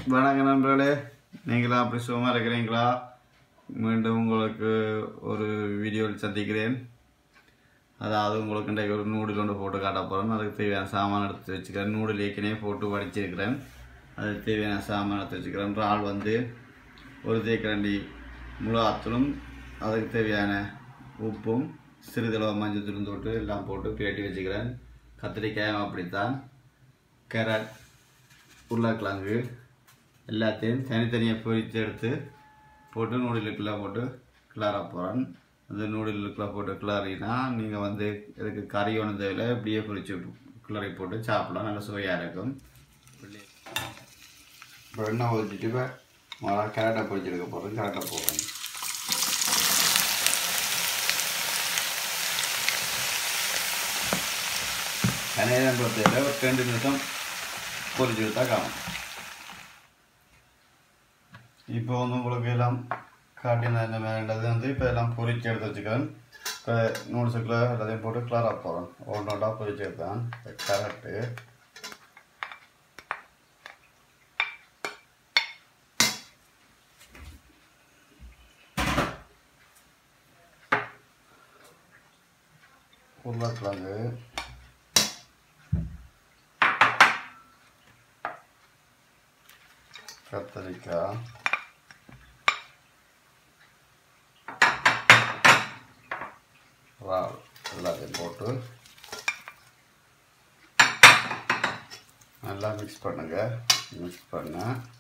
வணக்கம் நண்பர்களே நீங்களா அப்படி சுகமாக இருக்கிறீங்களா மீண்டும் உங்களுக்கு ஒரு வீடியோவில் சந்திக்கிறேன் அதாவது உங்களுக்கு இன்றைக்கு ஒரு நூடில் ஒன்று போட்டு காட்ட போகிறேன் அதுக்கு தேவையான சாமான் எடுத்து வச்சுக்கிறேன் நூடில் ஏற்கனவே போட்டு வடிச்சிருக்கிறேன் அதுக்கு தேவையான சாமான் எடுத்து வச்சுக்கிறேன் இறால் வந்து ஒரு தேக்கரண்டி முழு ஆத்தலும் அதுக்கு தேவையான உப்பும் சிறிதளவு மஞ்சள் தூளும் போட்டு எல்லாம் போட்டு பிரட்டி வச்சுக்கிறேன் கத்திரிக்காயும் அப்படித்தான் கேரட் உருளைக்கிழங்கு எல்லாத்தையும் தனித்தனியாக பொரித்து எடுத்து போட்டு நூடுலுக்குள்ளே போட்டு கிளற போகிறேன் அந்த நூடுலுக்குள்ளே போட்டு கிளறினா நீங்கள் வந்து இதுக்கு கறி ஒன்று தேவையில்ல இப்படியே பொரிச்சு கிளறி போட்டு சாப்பிடலாம் நல்ல சுவையாக இருக்கும் இப்போ எண்ணெய் ஊற்றிட்டு இப்போ முதல்ல கேரட்டை பொரிச்செடுக்க போகிறேன் கேரட்டை போடுறேன் நேரம் பொறுத்தவரை ஒரு ரெண்டு நிமிஷம் பொரிச்சு எடுத்தா காணும் இப்போ வந்து உங்களுக்கு எல்லாம் காட்டின இந்த வேண்டது வந்து இப்போ எல்லாம் பொரிச்சு எடுத்து வச்சுக்கிறேன் இப்போ நூடுல்ஸுக்குள்ள எல்லாத்தையும் போட்டு கிளாராக போகிறேன் ஒன்று ஒன்றா பொரிச்சு எடுத்தேன் கேரட்டு உருளைக்கிழங்கு கத்தரிக்காய் இறால் எல்லாத்தையும் போட்டு நல்லா மிக்ஸ் பண்ணுங்க மிக்ஸ் பண்ண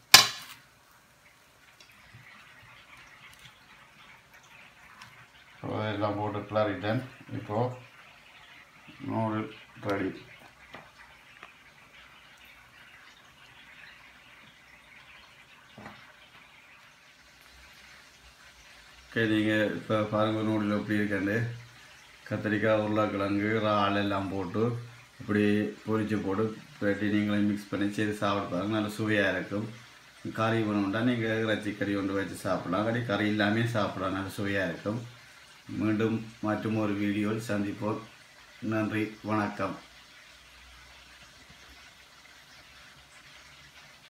இப்போ எல்லாம் போட்டு கிளறிட்டேன் இப்போது நூறு ரெடி ஓகே நீங்கள் இப்போ பாருங்க நூடில் எப்படி இருக்கேன்னு கத்திரிக்காய் உருளைக்கிழங்கு இறால் எல்லாம் போட்டு இப்படி பொரிச்சு போட்டு வெட்டி நீங்களே மிக்ஸ் பண்ணி செய்து சாப்பிட்டு பாருங்க நல்ல சுவையாக இருக்கும் கறி வேணும்னா நீங்கள் இறைச்சி கறி கொண்டு வச்சு சாப்பிடலாம் கறி கறி இல்லாமல் சாப்பிடலாம் நல்ல சுவையாக இருக்கும் மீண்டும் மற்றும் ஒரு வீடியோவில் சந்திப்போம் நன்றி வணக்கம்